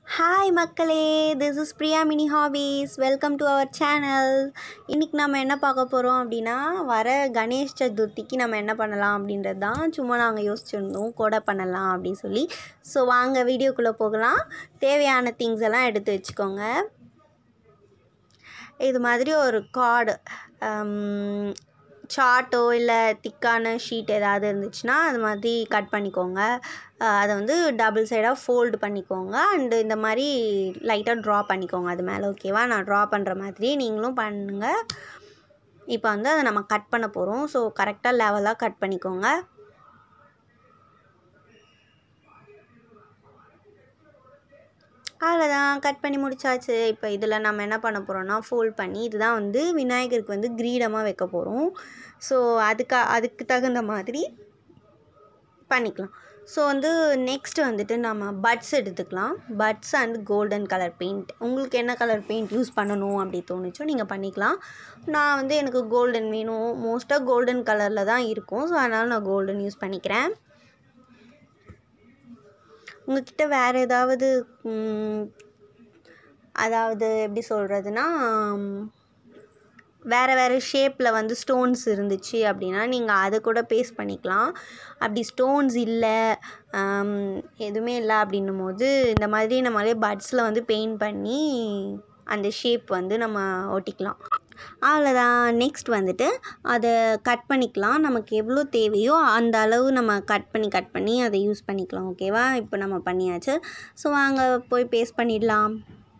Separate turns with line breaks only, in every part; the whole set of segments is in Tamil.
ஹாய் மக்களே this is Priya mini hobbies welcome to our channel இன்றைக்கி நம்ம என்ன பார்க்க போகிறோம் அப்படின்னா வர கணேஷ் சதுர்த்திக்கு நம்ம என்ன பண்ணலாம் அப்படின்றது தான் சும்மா நாங்கள் யோசிச்சிருந்தோம் கொடை பண்ணலாம் அப்படின்னு சொல்லி ஸோ வாங்க வீடியோக்குள்ளே போகலாம் தேவையான திங்ஸ் எல்லாம் எடுத்து வச்சுக்கோங்க இது மாதிரி ஒரு கார்டு சார்ட்டோ இல்லை திக்கான ஷீட் ஏதாவது இருந்துச்சுன்னா அது மாதிரி கட் பண்ணிக்கோங்க அஹ் அதை வந்து டபுள் சைடாக ஃபோல்டு பண்ணிக்கோங்க அண்டு இந்த மாதிரி லைட்டாக ட்ரா பண்ணிக்கோங்க அது மேலே ஓகேவா நான் ட்ரா பண்ணுற மாதிரி நீங்களும் பண்ணுங்கள் இப்போ வந்து அதை நம்ம கட் பண்ண போகிறோம் ஸோ கரெக்டாக லெவலாக கட் பண்ணிக்கோங்க அவ்வளோதான் கட் பண்ணி முடிச்சாச்சு இப்போ இதில் நம்ம என்ன பண்ண போகிறோம்னா ஃபோல்ட் பண்ணி இதுதான் வந்து விநாயகருக்கு வந்து கிரீடமாக வைக்க போகிறோம் ஸோ அதுக்கு அதுக்கு தகுந்த மாதிரி பண்ணிக்கலாம் ஸோ வந்து நெக்ஸ்ட் வந்துட்டு நம்ம பட்ஸ் எடுத்துக்கலாம் buds and golden colour paint உங்களுக்கு என்ன கலர் பெயிண்ட் யூஸ் பண்ணணும் அப்படி தோணுச்சோ நீங்கள் பண்ணிக்கலாம் நான் வந்து எனக்கு கோல்டன் வேணும் மோஸ்ட்டாக கோல்டன் கலரில் தான் இருக்கும் ஸோ அதனால் நான் கோல்டன் யூஸ் பண்ணிக்கிறேன் உங்ககிட்ட வேறு ஏதாவது ம், அதாவது எப்படி சொல்கிறதுனா வேறு வேறு ஷேப்பில் வந்து ஸ்டோன்ஸ் இருந்துச்சு அப்படின்னா நீங்கள் அதை கூட பேஸ்ட் பண்ணிக்கலாம் அப்படி ஸ்டோன்ஸ் இல்லை ஆம், எதுவுமே இல்லை அப்படின்னும் போது இந்த மாதிரி நம்மளே பட்ஸில் வந்து பெயிண்ட் பண்ணி அந்த ஷேப் வந்து நம்ம ஒட்டிக்கலாம் அவ்வளோதான் நெக்ஸ்ட் வந்துட்டு அதை கட் பண்ணிக்கலாம் நமக்கு எவ்வளோ தேவையோ அந்த அளவு நம்ம கட் பண்ணி கட் பண்ணி அதை யூஸ் பண்ணிக்கலாம் ஓகேவா இப்போ நம்ம பண்ணியாச்சு ஸோ வாங்க போய் பேஸ்ட் பண்ணிடலாம்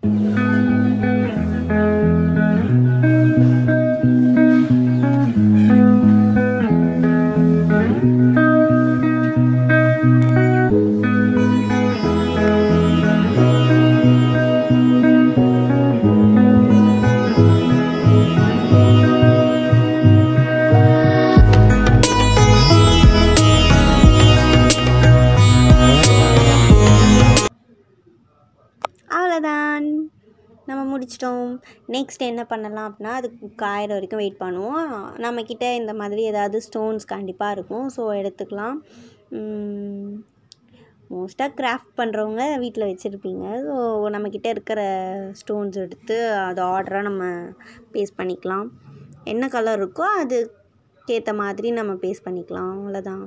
அவ்வளோதான் நம்ம முடிச்சிட்டோம் நெக்ஸ்ட் என்ன பண்ணலாம் அப்படின்னா அது காயிற வரைக்கும் வெயிட் பண்ணுவோம் நம்மக்கிட்ட இந்த மாதிரி ஏதாவது ஸ்டோன்ஸ் கண்டிப்பாக இருக்கும் ஸோ எடுத்துக்கலாம் மோஸ்ட்டாக கிராஃப்ட் பண்ணுறவங்க வீட்டில் வச்சுருப்பீங்க ஸோ நம்மக்கிட்ட இருக்கிற ஸ்டோன்ஸ் எடுத்து அதை ஆர்டராக நம்ம பேஸ்ட் பண்ணிக்கலாம் என்ன கலர் இருக்கோ அதுக்கேற்ற மாதிரி நம்ம பேஸ்ட் பண்ணிக்கலாம் அவ்வளோதான்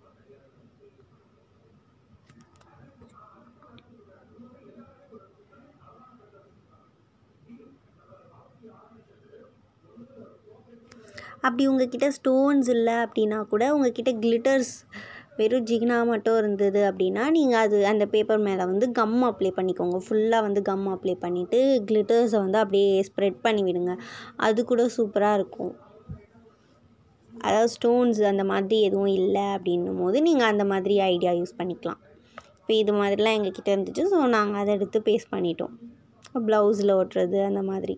அப்படி உங்ககிட்ட ஸ்டோன்ஸ் இல்லை அப்படின்னா கூட உங்ககிட்ட கிளிட்டர்ஸ் வெறும் ஜிகினா மட்டும் இருந்தது அப்படின்னா நீங்கள் அது அந்த பேப்பர் மேலே வந்து கம் அப்ளை பண்ணிக்கோங்க ஃபுல்லாக வந்து கம் அப்ளை பண்ணிவிட்டு கிளிட்டர்ஸை வந்து அப்படியே ஸ்ப்ரெட் பண்ணி விடுங்க அது கூட சூப்பராக இருக்கும் அதாவது ஸ்டோன்ஸ் அந்த மாதிரி எதுவும் இல்லை அப்படின்னும் போது நீங்கள் அந்த மாதிரி ஐடியா யூஸ் பண்ணிக்கலாம் இப்போ இது மாதிரிலாம் எங்ககிட்ட இருந்துச்சு ஸோ நாங்கள் அதை எடுத்து பேஸ்ட் பண்ணிட்டோம் ப்ளவுஸில் ஒட்டுறது அந்த மாதிரி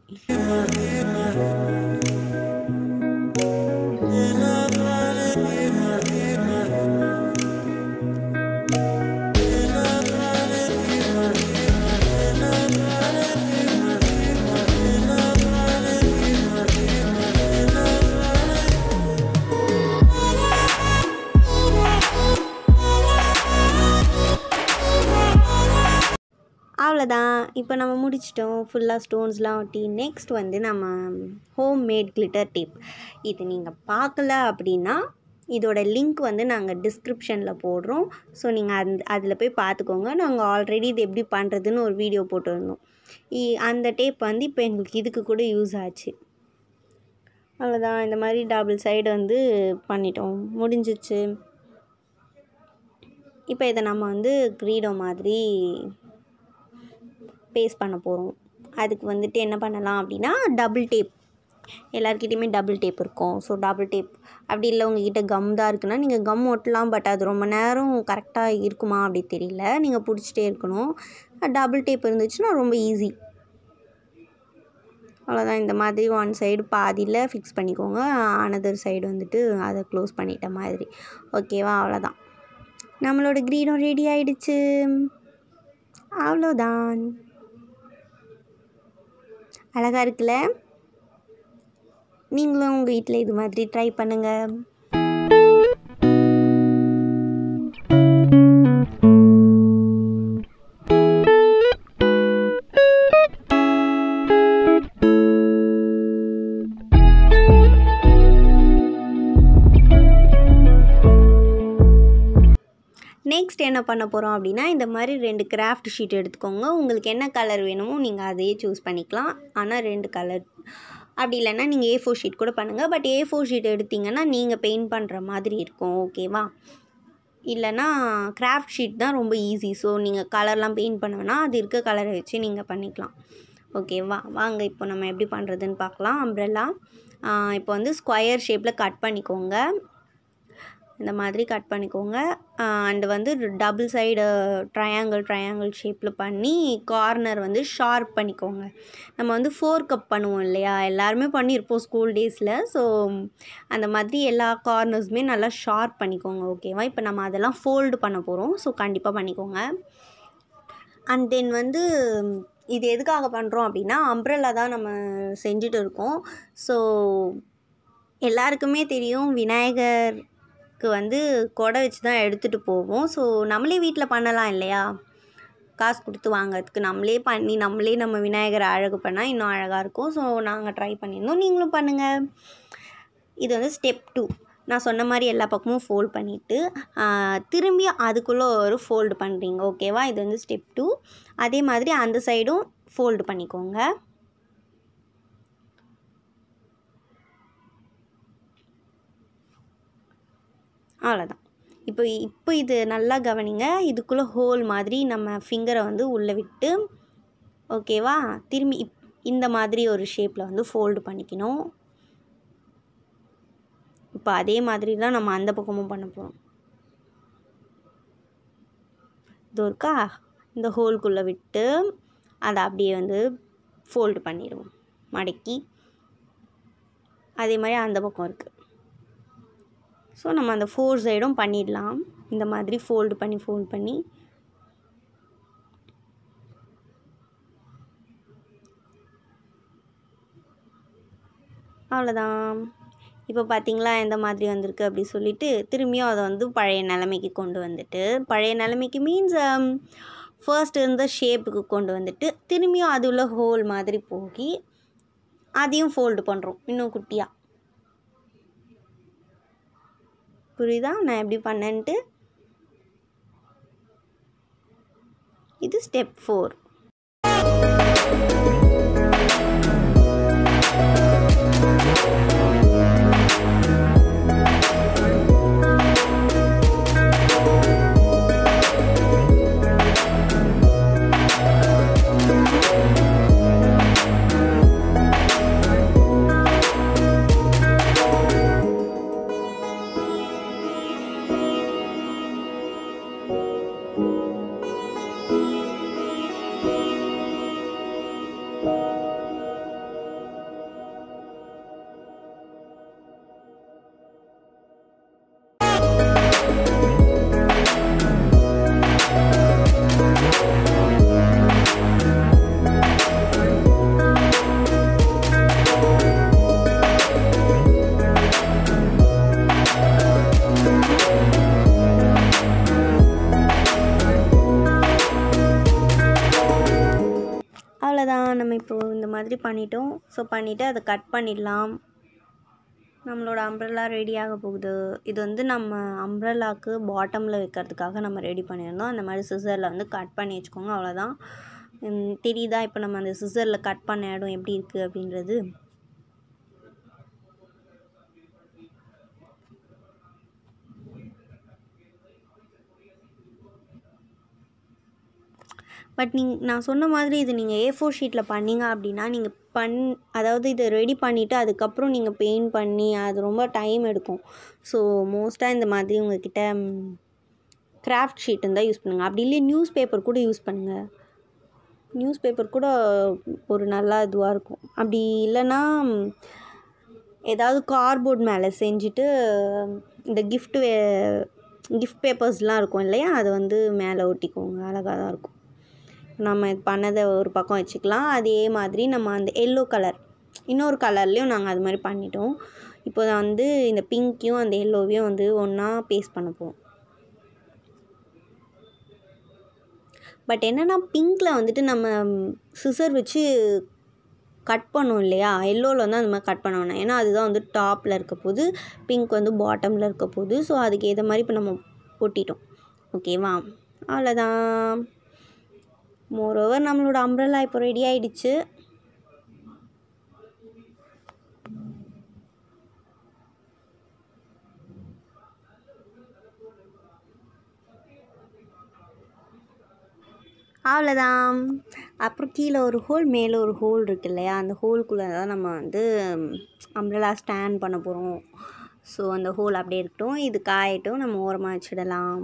அவ்வளோதான் இப்போ நம்ம முடிச்சிட்டோம் ஃபுல்லாக ஸ்டோன்ஸ்லாம் ஒட்டி நெக்ஸ்ட் வந்து நம்ம ஹோம் மேட் கிளிட்டர் டேப் இது நீங்கள் பார்க்கல அப்படின்னா இதோட லிங்க் வந்து நாங்கள் டிஸ்கிரிப்ஷனில் போடுறோம் ஸோ நீங்கள் அந்த அதில் போய் பார்த்துக்கோங்க நாங்கள் ஆல்ரெடி இது எப்படி பண்ணுறதுன்னு ஒரு வீடியோ போட்டிருந்தோம் இ- அந்த டேப் வந்து இப்போ எங்களுக்கு இதுக்கு கூட யூஸ் ஆச்சு அவ்வளோதான் இந்த மாதிரி டபுள் சைடு வந்து பண்ணிட்டோம் முடிஞ்சிச்சு இப்போ இதை நம்ம வந்து கிரீடோ மாதிரி பேஸ்ட் பண்ண போகிறோம் அதுக்கு வந்துட்டு என்ன பண்ணலாம் அப்படின்னா டபுள் டேப் எல்லாருக்கிட்டேயுமே டபுள் டேப் இருக்கும் ஸோ டபுள் டேப் அப்படி இல்லை உங்ககிட்ட கம் தான் இருக்குன்னா நீங்கள் கம் ஒட்டலாம் பட் அது ரொம்ப நேரம் கரெக்டாக இருக்குமா அப்படி தெரியல நீங்கள் பிடிச்சிட்டே இருக்கணும் டபுள் டேப் இருந்துச்சுன்னா ரொம்ப ஈஸி அவ்வளோதான் இந்த மாதிரி ஒன் சைடு பாதியில் ஃபிக்ஸ் பண்ணிக்கோங்க அனதர் சைடு வந்துட்டு அதை க்ளோஸ் பண்ணிட்ட மாதிரி ஓகேவா அவ்வளோதான் நம்மளோட க்ரீடம் ரெடி ஆயிடுச்சு அவ்வளோதான் அழகாக இருக்குல்ல நீங்களும் உங்கள் வீட்டில் இது மாதிரி ட்ரை பண்ணுங்கள் நெக்ஸ்ட் என்ன பண்ண போகிறோம் அப்படின்னா இந்த மாதிரி ரெண்டு கிராஃப்ட் ஷீட் எடுத்துக்கோங்க உங்களுக்கு என்ன கலர் வேணுமோ நீங்கள் அதையே சூஸ் பண்ணிக்கலாம் ஆனால் ரெண்டு கலர் அப்படி இல்லைன்னா நீங்கள் ஏ ஃபோர் ஷீட் கூட பண்ணுங்கள் பட் ஏ ஃபோர் ஷீட் எடுத்திங்கன்னா நீங்கள் பெயிண்ட் பண்ணுற மாதிரி இருக்கும் ஓகேவா இல்லைன்னா கிராஃப்ட் ஷீட் தான் ரொம்ப ஈஸி ஸோ நீங்கள் கலர்லாம் பெயிண்ட் பண்ண வேணாம் அது இருக்க கலரை வச்சு நீங்கள் பண்ணிக்கலாம் ஓகேவா வாங்க இப்போ நம்ம எப்படி பண்ணுறதுன்னு பார்க்கலாம் அம்ப்ரெல்லா இப்போ வந்து ஸ்கொயர் ஷேப்பில் கட் பண்ணிக்கோங்க இந்த மாதிரி கட் பண்ணிக்கோங்க அண்டு வந்து டபுள் சைடு ட்ரையாங்கிள் ட்ரையாங்கிள் ஷேப்பில் பண்ணி கார்னர் வந்து ஷார்ப் பண்ணிக்கோங்க நம்ம வந்து ஃபோர் கப் பண்ணுவோம் இல்லையா எல்லாருமே பண்ணியிருப்போம் ஸ்கூல் டேஸில் ஸோ அந்த மாதிரி எல்லா கார்னர்ஸுமே நல்லா ஷார்ப் பண்ணிக்கோங்க ஓகேவா இப்போ நம்ம அதெல்லாம் ஃபோல்டு பண்ண போகிறோம் ஸோ கண்டிப்பாக பண்ணிக்கோங்க அண்ட் தென் வந்து இது எதுக்காக பண்ணுறோம் அப்படின்னா அம்ப்ரெல்லா தான் நம்ம செஞ்சுட்டு இருக்கோம் ஸோ எல்லாருக்குமே தெரியும் விநாயகர் வந்து கொடை வச்சு தான் எடுத்துகிட்டு போவோம் ஸோ நம்மளே வீட்டில் பண்ணலாம் இல்லையா காசு கொடுத்து வாங்கிறதுக்கு நம்மளே பண்ணி நம்மளே நம்ம விநாயகரை அழகு பண்ணால் இன்னும் அழகாக இருக்கும் ஸோ நாங்கள் ட்ரை பண்ணியிருந்தோம் நீங்களும் பண்ணுங்கள் இது வந்து ஸ்டெப் டூ நான் சொன்ன மாதிரி எல்லா பக்கமும் ஃபோல்ட் பண்ணிவிட்டு திரும்பி அதுக்குள்ளே ஒரு ஃபோல்டு பண்ணுறீங்க ஓகேவா இது வந்து ஸ்டெப் டூ அதே மாதிரி அந்த சைடும் ஃபோல்டு பண்ணிக்கோங்க அவ்வளோதான் இப்போ இப்போ இது நல்லா கவனிங்க இதுக்குள்ளே ஹோல் மாதிரி நம்ம ஃபிங்கரை வந்து உள்ளே விட்டு ஓகேவா திரும்பி இப் இந்த மாதிரி ஒரு ஷேப்பில் வந்து ஃபோல்டு பண்ணிக்கணும் இப்போ அதே மாதிரி தான் நம்ம அந்த பக்கமும் பண்ண போகிறோம் இது இருக்கா இந்த ஹோல்குள்ளே விட்டு அதை அப்படியே வந்து ஃபோல்டு பண்ணிடுவோம் மடக்கி அதே மாதிரி அந்த பக்கம் இருக்குது ஸோ நம்ம அந்த ஃபோர் சைடும் பண்ணிடலாம் இந்த மாதிரி ஃபோல்டு பண்ணி ஃபோல்ட் பண்ணி அவ்வளோதான் இப்போ பார்த்தீங்களா எந்த மாதிரி வந்திருக்கு அப்படி சொல்லிட்டு திரும்பியும் அதை வந்து பழைய நிலைமைக்கு கொண்டு வந்துட்டு பழைய நிலைமைக்கு மீன்ஸ் ஃபர்ஸ்ட் இருந்த ஷேப்புக்கு கொண்டு வந்துட்டு திரும்பியும் அது உள்ள ஹோல் மாதிரி போகி அதையும் ஃபோல்டு பண்ணுறோம் இன்னும் குட்டியாக புரியுதா நான் எப்படி பண்ணேன்ட்டு இது ஸ்டெப் ஃபோர் அவ்வளோதான் நம்ம இப்போது இந்த மாதிரி பண்ணிட்டோம் ஸோ பண்ணிவிட்டு அதை கட் பண்ணிடலாம் நம்மளோட அம்ப்ரெல்லா ரெடி ஆக போகுது இது வந்து நம்ம அம்ப்ரெல்லாக்கு பாட்டமில் வைக்கிறதுக்காக நம்ம ரெடி பண்ணியிருந்தோம் அந்த மாதிரி சிசரில் வந்து கட் பண்ணி வச்சுக்கோங்க அவ்வளோதான் உம், தெரியுதா இப்போ நம்ம அந்த சிசரில் கட் பண்ண இடம் எப்படி இருக்குது அப்படின்றது பட் நீங் நான் சொன்ன மாதிரி இது நீங்கள் ஏ ஃபோர் ஷீட்டில் பண்ணீங்க அப்படின்னா நீங்கள் பண் அதாவது இதை ரெடி பண்ணிவிட்டு அதுக்கப்புறம் நீங்கள் பெயிண்ட் பண்ணி அது ரொம்ப டைம் எடுக்கும் ஸோ மோஸ்ட்டாக இந்த மாதிரி உங்ககிட்ட கிராஃப்ட் ஷீட் இருந்தால் யூஸ் பண்ணுங்கள் அப்படி இல்லையே நியூஸ் பேப்பர் கூட யூஸ் பண்ணுங்கள் நியூஸ் பேப்பர் கூட ஒரு நல்ல இதுவாக இருக்கும் அப்படி இல்லைன்னா ஏதாவது கார்ட்போர்ட் மேலே செஞ்சுட்டு இந்த gift வே gift பேப்பர்ஸ்லாம் இருக்கும் இல்லையா அதை வந்து மேலே ஒட்டிக்கோங்க அழகாக தான் இருக்கும் நம்ம இது பண்ணதை ஒரு பக்கம் வச்சுக்கலாம் அதே மாதிரி நம்ம அந்த எல்லோ கலர் இன்னொரு கலர்லேயும் நாங்கள் அது மாதிரி பண்ணிட்டோம் இப்போ தான் வந்து இந்த பிங்க்கையும் அந்த எல்லோவையும் வந்து ஒன்றா பேஸ்ட் பண்ண போகிறோம் பட் என்னென்னா பிங்க்கில் வந்துட்டு நம்ம சிசர் வச்சு கட் பண்ணோம் இல்லையா எல்லோவில் வந்து அந்த மாதிரி கட் பண்ண வேணாம் ஏன்னா அதுதான் வந்து டாப்பில் இருக்க போது பிங்க் வந்து பாட்டமில் இருக்க போது ஸோ அதுக்கு ஏற்ற மாதிரி இப்போ நம்ம ஒட்டிட்டோம் ஓகேவா அவ்வளோதான் மோரோவர் நம்மளோட அம்ப்ரல்லா இப்போ ரெடி ஆயிடுச்சு அவ்வளோதான் அப்புறம் கீழே ஒரு ஹோல் மேலே ஒரு ஹோல் இருக்கு இல்லையா அந்த ஹோல்குள்ளே தான் நம்ம வந்து அம்ப்ரலா ஸ்டாண்ட் பண்ண போகிறோம் ஸோ அந்த ஹோல் அப்படியே இருக்கட்டும் இது காயட்டும் நம்ம ஓரமாக வச்சிடலாம்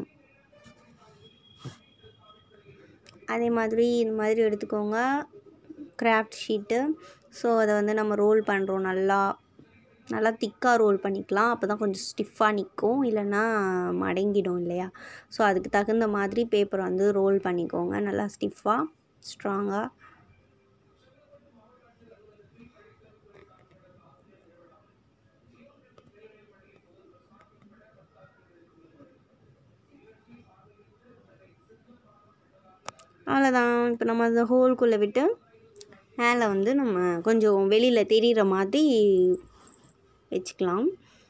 அதே மாதிரி இந்த மாதிரி எடுத்துக்கோங்க கிராஃப்ட் ஷீட்டு ஸோ அதை வந்து நம்ம ரோல் பண்ணுறோம் நல்லா நல்லா திக்காக ரோல் பண்ணிக்கலாம் அப்போ தான் கொஞ்சம் ஸ்டிஃபாக நிற்கும் இல்லைன்னா மடங்கிடும் இல்லையா ஸோ அதுக்கு தகுந்த மாதிரி பேப்பர் வந்து ரோல் பண்ணிக்கோங்க நல்லா ஸ்டிஃபாக ஸ்ட்ராங்காக அவ்வளோதான் இப்போ நம்ம அந்த ஹோல்குள்ளே விட்டு மேலே வந்து நம்ம கொஞ்சம் வெளியில் தெரிகிற மாதிரி வச்சுக்கலாம்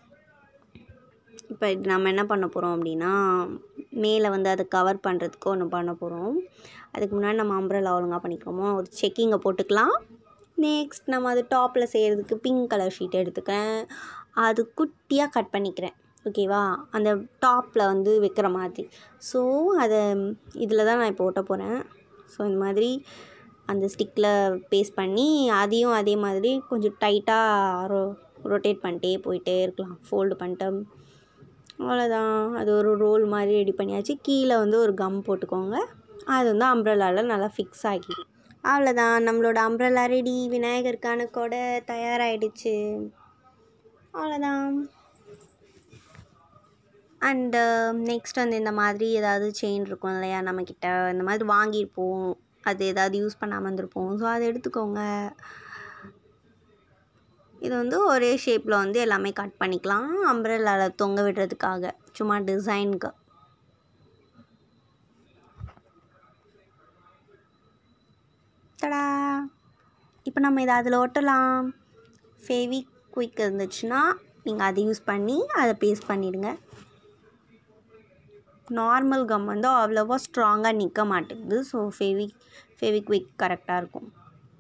இப்போ இது நம்ம என்ன பண்ண போகிறோம் அப்படின்னா மேலே வந்து அதை கவர் பண்ணுறதுக்கு ஒன்று பண்ண போகிறோம் அதுக்கு முன்னாடி நம்ம அம்ப்ரல்லா ஒழுங்காக பண்ணிக்கோமோ ஒரு செக்கிங்கை போட்டுக்கலாம் நெக்ஸ்ட் நம்ம அது டாப்பில் செய்கிறதுக்கு பிங்க் கலர் ஷீட் எடுத்துக்கிறேன் அது குட்டியாக கட் பண்ணிக்கிறேன் ஓகேவா அந்த டாப்பில் வந்து வைக்கிற மாதிரி ஸோ அதை இதில் தான் நான் இப்போ ஒட்ட போகிறேன் ஸோ இந்த மாதிரி அந்த ஸ்டிக்கில் பேஸ்ட் பண்ணி அதையும் அதே மாதிரி கொஞ்சம் டைட்டாக ரொ ரொட்டேட் பண்ணிட்டே போயிட்டே இருக்கலாம் ஃபோல்டு பண்ணிட்டு அவ்வளோதான் அது ஒரு ரோல் மாதிரி ரெடி பண்ணியாச்சு கீழே வந்து ஒரு கம் போட்டுக்கோங்க அது வந்து அம்ப்ரல்லாவில் நல்லா ஃபிக்ஸ் ஆகி அவ்வளோதான் நம்மளோட அம்ப்ரல்லா ரெடி விநாயகருக்கான கொடை தயாராகிடுச்சு அவ்வளோதான் அண்டு நெக்ஸ்ட் வந்து இந்த மாதிரி ஏதாவது செயின் இருக்கும் இல்லையா நம்மக்கிட்ட இந்த மாதிரி வாங்கியிருப்போம் அது ஏதாவது யூஸ் பண்ணாமல் இருந்திருப்போம் ஸோ அதை எடுத்துக்கோங்க இது வந்து ஒரே ஷேப்பில் வந்து எல்லாமே கட் பண்ணிக்கலாம் அம்ப்ரெல்லாவில் தொங்க விடுறதுக்காக சும்மா டிசைனுக்கு தடா இப்போ நம்ம இதை அதில் ஒட்டலாம் ஃபேவி குயிக் இருந்துச்சுன்னா நீங்கள் அதை யூஸ் பண்ணி அதை பேஸ்ட் பண்ணிவிடுங்க நார்மல் கம் வந்து அவ்வளோவா ஸ்ட்ராங்காக நிற்க மாட்டேங்குது ஸோ ஃபெவி ஃபெவிக்விக் கரெக்டாக இருக்கும்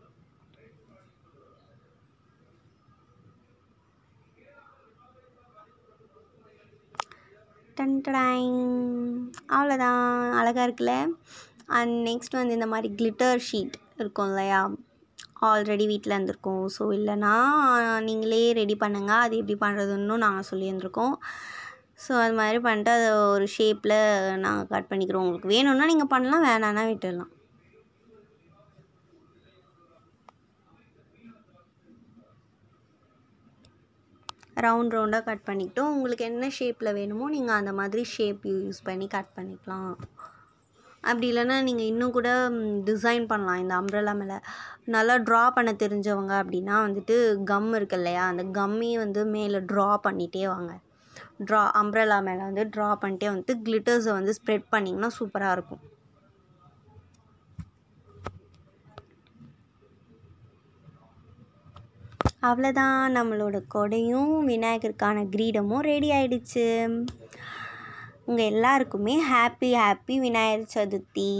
டன்டடாங் அவ்வளோதான் அழகாக இருக்குல்ல அண்ட் நெக்ஸ்ட் வந்து இந்த மாதிரி கிளிட்டர் ஷீட் இருக்கும் இல்லையா ஆல்ரெடி வீட்டில் இருந்திருக்கும் ஸோ இல்லைனா நீங்களே ரெடி பண்ணுங்கள் அது எப்படி பண்ணுறதுன்னு நாங்கள் சொல்லியிருந்திருக்கோம் ஸோ அது மாதிரி பண்ணிட்டு அதை ஒரு ஷேப்பில் நாங்கள் கட் பண்ணிக்கிறோம் உங்களுக்கு வேணும்னா நீங்கள் பண்ணலாம் வேணான்னா விட்டுடலாம் ரவுண்ட் ரவுண்டாக கட் பண்ணிக்கிட்டோம் உங்களுக்கு என்ன ஷேப்பில் வேணுமோ நீங்கள் அந்த மாதிரி ஷேப் யூஸ் பண்ணி கட் பண்ணிக்கலாம் அப்படி இல்லைன்னா நீங்கள் இன்னும் கூட டிசைன் பண்ணலாம் இந்த அம்ப்ரெல்லா மேலே நல்லா ட்ரா பண்ண தெரிஞ்சவங்க அப்படின்னா வந்துட்டு கம் இருக்கு இல்லையா அந்த கம்மையே வந்து மேலே ட்ரா பண்ணிகிட்டே வாங்க ட்ரா அம்ப்ரெல்லா மேலே வந்து ட்ரா பண்ணிட்டே வந்துட்டு கிளிட்டர்ஸை வந்து ஸ்ப்ரெட் பண்ணிங்கன்னா சூப்பராக இருக்கும் அவ்வளோதான் நம்மளோட கொடையும் விநாயகருக்கான கிரீடமும் ரெடி ஆயிடுச்சு உங்கள் எல்லாருக்குமே happy happy Vinayagar Chathurthi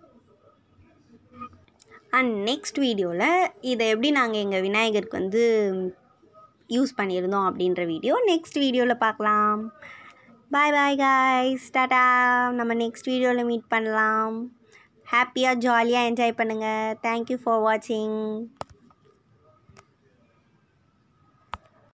and next வீடியோவில் இதை எப்படி நாங்கள் எங்கள் விநாயகருக்கு வந்து யூஸ் பண்ணியிருந்தோம் அப்படின்ற வீடியோ நெக்ஸ்ட் வீடியோவில் பார்க்கலாம் பாய் பாய் காய்ஸ் டாடா நம்ம நெக்ஸ்ட் வீடியோவில் மீட் பண்ணலாம் ஹாப்பியாக ஜாலியாக என்ஜாய் பண்ணுங்கள் தேங்க்யூ ஃபார் வாட்சிங்